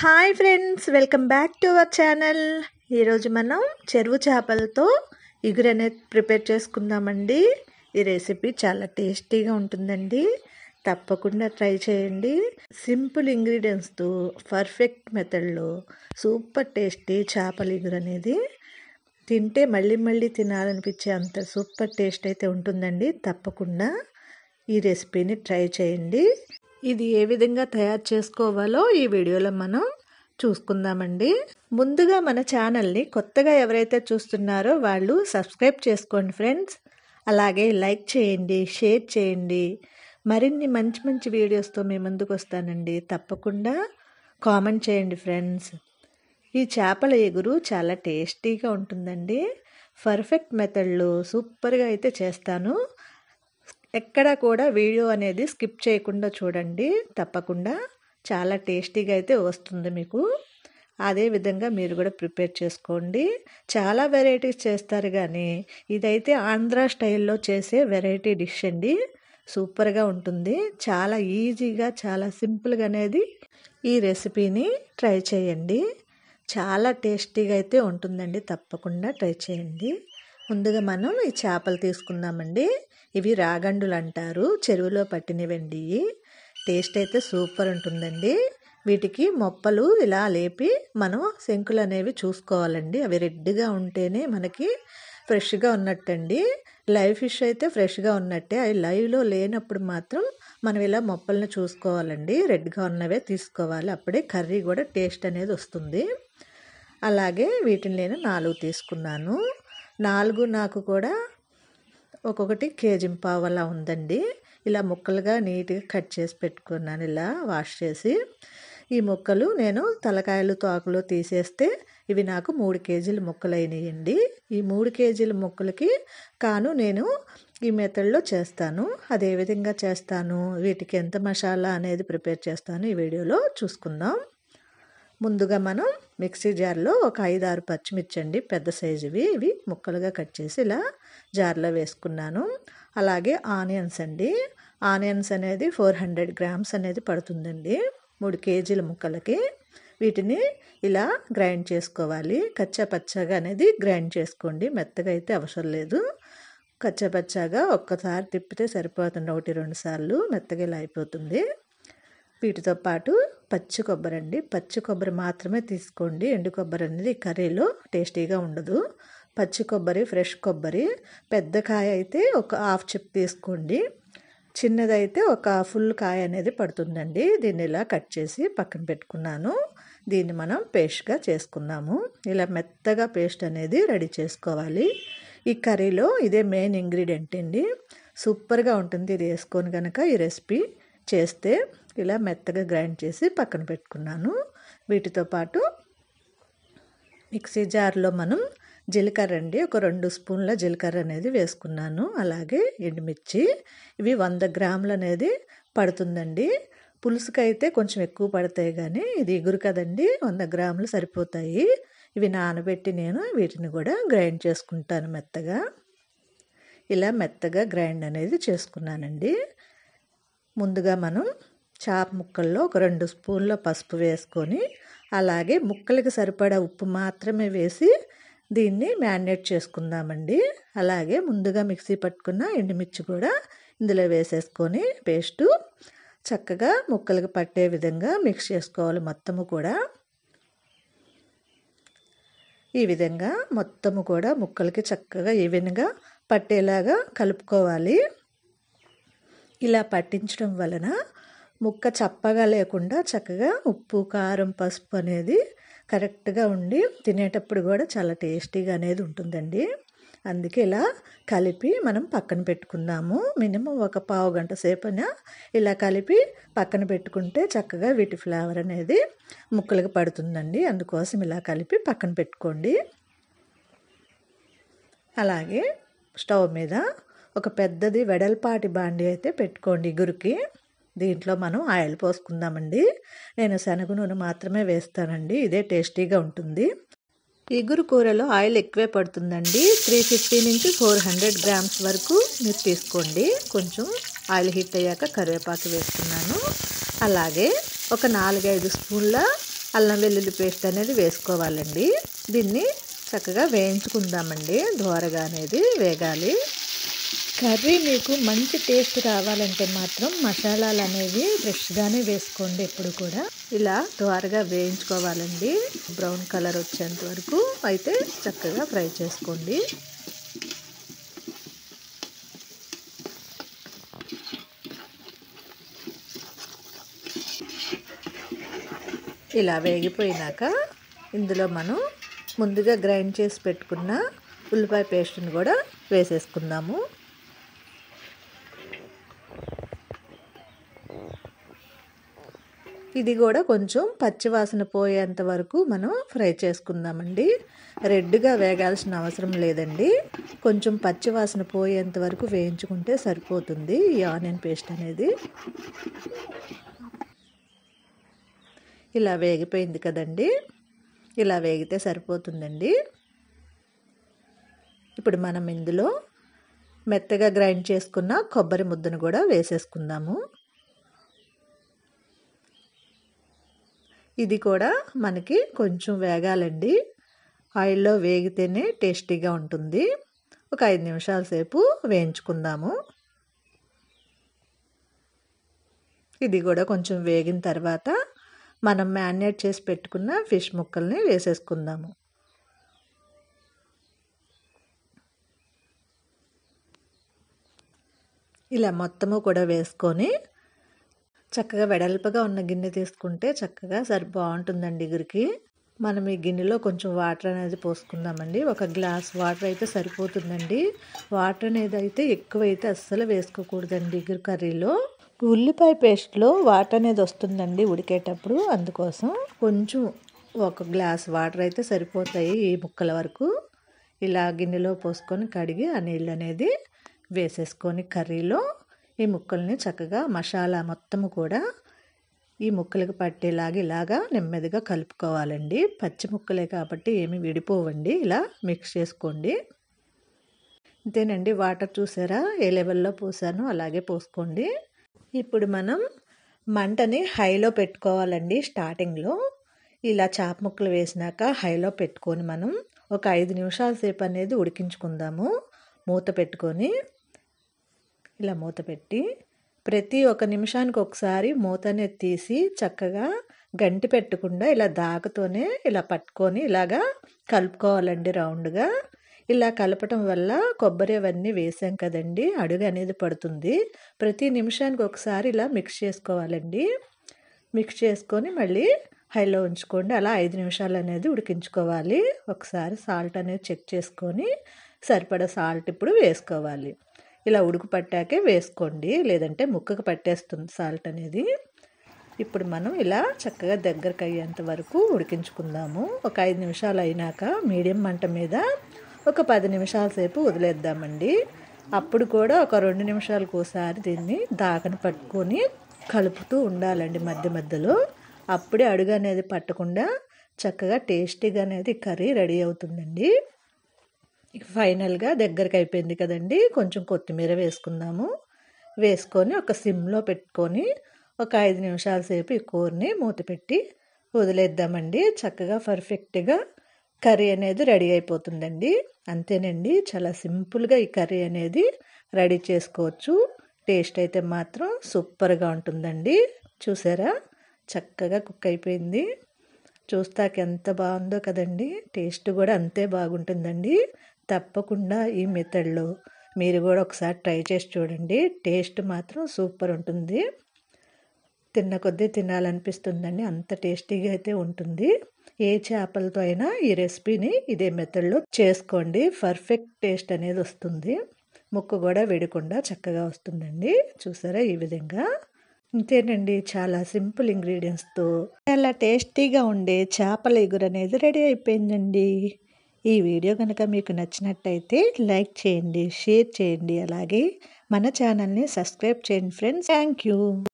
hi friends welcome back to our channel ఈరోజు మనం చెరువు చేపలతో ఇగురు అనేది ప్రిపేర్ చేసుకుందామండి ఈ రెసిపీ చాలా టేస్టీగా ఉంటుందండి తప్పకుండా ట్రై చేయండి సింపుల్ ఇంగ్రీడియంట్స్తో పర్ఫెక్ట్ మెథడ్లో సూపర్ టేస్టీ చేపల ఇగురు అనేది తింటే మళ్ళీ మళ్ళీ తినాలనిపించే అంత సూపర్ టేస్ట్ అయితే ఉంటుందండి తప్పకుండా ఈ రెసిపీని ట్రై చేయండి ఇది ఏ విధంగా తయారు చేసుకోవాలో ఈ వీడియోలో మనం చూసుకుందామండి ముందుగా మన ఛానల్ని కొత్తగా ఎవరైతే చూస్తున్నారో వాళ్ళు సబ్స్క్రైబ్ చేసుకోండి ఫ్రెండ్స్ అలాగే లైక్ చేయండి షేర్ చేయండి మరిన్ని మంచి మంచి వీడియోస్తో మీ ముందుకు వస్తానండి తప్పకుండా కామెంట్ చేయండి ఫ్రెండ్స్ ఈ చేపల ఎగురు చాలా టేస్టీగా ఉంటుందండి పర్ఫెక్ట్ మెథడ్లో సూపర్గా అయితే చేస్తాను ఎక్కడ కూడా వీడియో అనేది స్కిప్ చేయకుండా చూడండి తప్పకుండా చాలా టేస్టీగా అయితే వస్తుంది మీకు అదే విధంగా మీరు కూడా ప్రిపేర్ చేసుకోండి చాలా వెరైటీస్ చేస్తారు కానీ ఇదైతే ఆంధ్ర స్టైల్లో చేసే వెరైటీ డిష్ అండి సూపర్గా ఉంటుంది చాలా ఈజీగా చాలా సింపుల్గా అనేది ఈ రెసిపీని ట్రై చేయండి చాలా టేస్టీగా అయితే ఉంటుందండి తప్పకుండా ట్రై చేయండి ముందుగా మనం ఈ చేపలు తీసుకుందామండి ఇవి రాగండులు అంటారు చెరువులో పట్టినవండి టేస్ట్ అయితే సూపర్ ఉంటుందండి వీటికి మొప్పలు ఇలా లేపి మనం శంకులు అనేవి చూసుకోవాలండి అవి రెడ్గా ఉంటేనే మనకి ఫ్రెష్గా ఉన్నట్టండి లైవ్ ఫిష్ అయితే ఫ్రెష్గా ఉన్నట్టే అవి లైవ్లో లేనప్పుడు మాత్రం మనం ఇలా మొప్పలను చూసుకోవాలండి రెడ్గా ఉన్నవే తీసుకోవాలి అప్పుడే కర్రీ కూడా టేస్ట్ అనేది వస్తుంది అలాగే వీటిని నేను నాలుగు తీసుకున్నాను నాలుగు నాకు కూడా ఒక్కొక్కటి కేజీ పావు అలా ఉందండి ఇలా ముక్కలుగా నీట్గా కట్ చేసి పెట్టుకున్నాను ఇలా వాష్ చేసి ఈ ముక్కలు నేను తలకాయలు తోకలు తీసేస్తే ఇవి నాకు మూడు కేజీల ముక్కలు అయినాయండి ఈ మూడు కేజీల ముక్కలకి కాను నేను ఈ మెథడ్లో చేస్తాను అదే విధంగా చేస్తాను వీటికి ఎంత మసాలా అనేది ప్రిపేర్ చేస్తాను ఈ వీడియోలో చూసుకుందాం ముందుగా మనం మిక్సీ జార్లో ఒక ఐదు ఆరు పచ్చిమిర్చి అండి పెద్ద సైజువి ఇవి ముక్కలుగా కట్ చేసి ఇలా జార్లో వేసుకున్నాను అలాగే ఆనియన్స్ అండి ఆనియన్స్ అనేది ఫోర్ హండ్రెడ్ గ్రామ్స్ అనేది పడుతుందండి మూడు కేజీల ముక్కలకి వీటిని ఇలా గ్రైండ్ చేసుకోవాలి కచ్చా పచ్చగా అనేది గ్రైండ్ చేసుకోండి మెత్తగా అయితే అవసరం లేదు కచ్చా పచ్చాగా ఒక్కసారి తిప్పితే సరిపోతుంది ఒకటి రెండు సార్లు మెత్తగా ఇలా అయిపోతుంది వీటితో పాటు పచ్చి కొబ్బరి అండి పచ్చి కొబ్బరి మాత్రమే తీసుకోండి ఎండు కొబ్బరి అనేది కర్రీలో టేస్టీగా ఉండదు పచ్చి కొబ్బరి ఫ్రెష్ కొబ్బరి పెద్ద కాయ అయితే ఒక హాఫ్ చిప్ తీసుకోండి చిన్నదైతే ఒక ఫుల్ కాయ అనేది పడుతుందండి దీన్ని ఇలా కట్ చేసి పక్కన పెట్టుకున్నాను దీన్ని మనం పేస్ట్గా చేసుకున్నాము ఇలా మెత్తగా పేస్ట్ అనేది రెడీ చేసుకోవాలి ఈ కర్రీలో ఇదే మెయిన్ ఇంగ్రీడియంట్ అండి సూపర్గా ఉంటుంది ఇది వేసుకొని కనుక ఈ రెసిపీ చేస్తే ఇలా మెత్తగా గ్రైండ్ చేసి పక్కన పెట్టుకున్నాను వీటితో పాటు మిక్సీ జార్లో మనం జీలకర్ర అండి ఒక రెండు స్పూన్ల జీలకర్ర అనేది వేసుకున్నాను అలాగే ఎండుమిర్చి ఇవి వంద గ్రాములు అనేది పడుతుందండి పులుసుకైతే కొంచెం ఎక్కువ పడతాయి కానీ ఇది ఎగురు కదండి వంద గ్రాములు సరిపోతాయి ఇవి నానబెట్టి నేను వీటిని కూడా గ్రైండ్ చేసుకుంటాను మెత్తగా ఇలా మెత్తగా గ్రైండ్ అనేది చేసుకున్నానండి ముందుగా మనం చాప ముక్కల్లో ఒక రెండు స్పూన్ల పసుపు వేసుకొని అలాగే ముక్కలకి సరిపడా ఉప్పు మాత్రమే వేసి దీన్ని మ్యారినేట్ చేసుకుందామండి అలాగే ముందుగా మిక్సీ పట్టుకున్న ఎండుమిర్చి కూడా ఇందులో వేసేసుకొని పేస్టు చక్కగా ముక్కలకి పట్టే విధంగా మిక్స్ చేసుకోవాలి మొత్తము కూడా ఈ విధంగా మొత్తము కూడా ముక్కలకి చక్కగా ఈవెన్గా పట్టేలాగా కలుపుకోవాలి ఇలా పట్టించడం వలన ముక్క చప్పగా లేకుండా చక్కగా ఉప్పు కారం పసుపు అనేది కరెక్ట్గా ఉండి తినేటప్పుడు కూడా చాలా టేస్టీగా అనేది ఉంటుందండి అందుకే ఇలా కలిపి మనం పక్కన పెట్టుకుందాము మినిమం ఒక పావు గంట సేపున ఇలా కలిపి పక్కన పెట్టుకుంటే చక్కగా వీటి ఫ్లేవర్ అనేది ముక్కలకు పడుతుందండి అందుకోసం ఇలా కలిపి పక్కన పెట్టుకోండి అలాగే స్టవ్ మీద ఒక పెద్దది వెడల్పాటి బాండి అయితే పెట్టుకోండి ఇగురికి దీంట్లో మనం ఆయిల్ పోసుకుందామండి నేను శనగ నూనె మాత్రమే వేస్తానండి ఇదే టేస్టీగా ఉంటుంది ఇగురు కూరలో ఆయిల్ ఎక్కువే పడుతుందండి త్రీ ఫిఫ్టీ నుంచి ఫోర్ హండ్రెడ్ గ్రామ్స్ వరకు మీరు తీసుకోండి కొంచెం ఆయిల్ హీట్ అయ్యాక కరివేపాకు వేసుకున్నాను అలాగే ఒక నాలుగైదు స్పూన్ల అల్లం వెల్లుల్లి పేస్ట్ అనేది వేసుకోవాలండి దీన్ని చక్కగా వేయించుకుందామండి దోరగా అనేది వేగాలి కర్రీ మీకు మంచి టేస్ట్ రావాలంటే మాత్రం మసాలాలు అనేవి ఫ్రెష్గానే వేసుకోండి ఎప్పుడు కూడా ఇలా త్వరగా వేయించుకోవాలండి బ్రౌన్ కలర్ వచ్చేంత వరకు అయితే చక్కగా ఫ్రై చేసుకోండి ఇలా వేగిపోయినాక ఇందులో మనం ముందుగా గ్రైండ్ చేసి పెట్టుకున్న ఉల్లిపాయ పేస్ట్ని కూడా వేసేసుకుందాము ఇది కూడా కొంచెం పచ్చివాసన పోయేంత వరకు మనం ఫ్రై చేసుకుందామండి రెడ్గా వేగాల్సిన అవసరం లేదండి కొంచెం పచ్చివాసన పోయేంత వరకు వేయించుకుంటే సరిపోతుంది ఈ ఆనియన్ పేస్ట్ అనేది ఇలా వేగిపోయింది కదండి ఇలా వేగితే సరిపోతుందండి ఇప్పుడు మనం ఇందులో మెత్తగా గ్రైండ్ చేసుకున్న కొబ్బరి ముద్దను కూడా వేసేసుకుందాము ఇది కూడా మనకి కొంచెం వేగాలండి ఆయిల్లో వేగితేనే టేస్టీగా ఉంటుంది ఒక ఐదు నిమిషాల సేపు వేయించుకుందాము ఇది కూడా కొంచెం వేగిన తర్వాత మనం మ్యారినేట్ చేసి పెట్టుకున్న ఫిష్ ముక్కల్ని వేసేసుకుందాము ఇలా మొత్తము కూడా వేసుకొని చక్కగా వెడల్పుగా ఉన్న గిన్నె తీసుకుంటే చక్కగా సరి బాగుంటుందండి ఇగురికి మనం ఈ గిన్నెలో కొంచెం వాటర్ అనేది పోసుకుందామండి ఒక గ్లాస్ వాటర్ అయితే సరిపోతుందండి వాటర్ అనేది అయితే ఎక్కువైతే అస్సలు వేసుకోకూడదండి ఇగురు కర్రీలో ఉల్లిపాయ పేస్ట్లో వాటర్ అనేది వస్తుందండి ఉడికేటప్పుడు అందుకోసం కొంచెం ఒక గ్లాస్ వాటర్ అయితే సరిపోతాయి ఈ ముక్కల వరకు ఇలా గిన్నెలో పోసుకొని కడిగి ఆ నీళ్ళు అనేది వేసేసుకొని కర్రీలో ఈ ముక్కల్ని చక్కగా మసాలా మొత్తము కూడా ఈ ముక్కలకు పట్టేలాగా ఇలాగా నెమ్మదిగా కలుపుకోవాలండి పచ్చి ముక్కలే కాబట్టి ఏమి విడిపోవండి ఇలా మిక్స్ చేసుకోండి అంతేనండి వాటర్ చూసారా ఏ లెవెల్లో పోసానో అలాగే పోసుకోండి ఇప్పుడు మనం మంటని హైలో పెట్టుకోవాలండి స్టార్టింగ్లో ఇలా చాప ముక్కలు వేసినాక హైలో పెట్టుకొని మనం ఒక ఐదు నిమిషాల సేపు అనేది ఉడికించుకుందాము మూత పెట్టుకొని ఇలా మూత పెట్టి ప్రతి ఒక నిమిషానికి ఒకసారి మూత అనేది తీసి చక్కగా గంటి పెట్టకుండా ఇలా దాకతోనే ఇలా పట్టుకొని ఇలాగా కలుపుకోవాలండి రౌండ్గా ఇలా కలపటం వల్ల కొబ్బరి అవన్నీ వేసాం కదండి అడుగు అనేది పడుతుంది ప్రతి నిమిషానికి ఒకసారి ఇలా మిక్స్ చేసుకోవాలండి మిక్స్ చేసుకొని మళ్ళీ హైలో ఉంచుకోండి అలా ఐదు నిమిషాలు అనేది ఉడికించుకోవాలి ఒకసారి సాల్ట్ అనేది చెక్ చేసుకొని సరిపడా సాల్ట్ ఇప్పుడు వేసుకోవాలి ఇలా ఉడుకు పట్టాకే వేసుకోండి లేదంటే ముక్కకు పట్టేస్తుంది సాల్ట్ అనేది ఇప్పుడు మనం ఇలా చక్కగా దగ్గరకు అయ్యేంత వరకు ఉడికించుకుందాము ఒక ఐదు నిమిషాలు అయినాక మీడియం మంట మీద ఒక పది నిమిషాల సేపు వదిలేద్దామండి అప్పుడు కూడా ఒక రెండు నిమిషాలకు ఒకసారి దీన్ని దాకని పట్టుకొని కలుపుతూ ఉండాలండి మధ్య మధ్యలో అప్పుడే అడుగు అనేది పట్టకుండా చక్కగా టేస్టీగా అనేది కర్రీ రెడీ అవుతుందండి ఫైనల్గా దగ్గరికి అయిపోయింది కదండి కొంచెం కొత్తిమీర వేసుకుందాము వేసుకొని ఒక సిమ్లో పెట్టుకొని ఒక ఐదు నిమిషాల సేపు ఈ కూరని మూత పెట్టి వదిలేద్దామండి చక్కగా పర్ఫెక్ట్గా కర్రీ అనేది రెడీ అయిపోతుందండి అంతేనండి చాలా సింపుల్గా ఈ కర్రీ అనేది రెడీ చేసుకోవచ్చు టేస్ట్ అయితే మాత్రం సూపర్గా ఉంటుందండి చూసారా చక్కగా కుక్ అయిపోయింది చూస్తాక ఎంత బాగుందో కదండి టేస్ట్ కూడా అంతే బాగుంటుందండి తప్పకుండా ఈ మెథడ్లో మీరు కూడా ఒకసారి ట్రై చేసి చూడండి టేస్ట్ మాత్రం సూపర్ ఉంటుంది తిన్న కొద్దీ తినాలనిపిస్తుందండి అంత టేస్టీగా అయితే ఉంటుంది ఏ చేపలతో అయినా ఈ రెసిపీని ఇదే మెథడ్లో చేసుకోండి పర్ఫెక్ట్ టేస్ట్ అనేది వస్తుంది ముక్కు కూడా వేడకుండా చక్కగా వస్తుందండి చూసారా ఈ విధంగా ఇంతేనండి చాలా సింపుల్ ఇంగ్రీడియంట్స్తో చాలా టేస్టీగా ఉండే చేపల ఎగురు అనేది రెడీ అయిపోయిందండి ఈ వీడియో కనుక మీకు నచ్చినట్టయితే లైక్ చేయండి షేర్ చేయండి అలాగే మన ఛానల్ని సబ్స్క్రైబ్ చేయండి ఫ్రెండ్స్ థ్యాంక్ యూ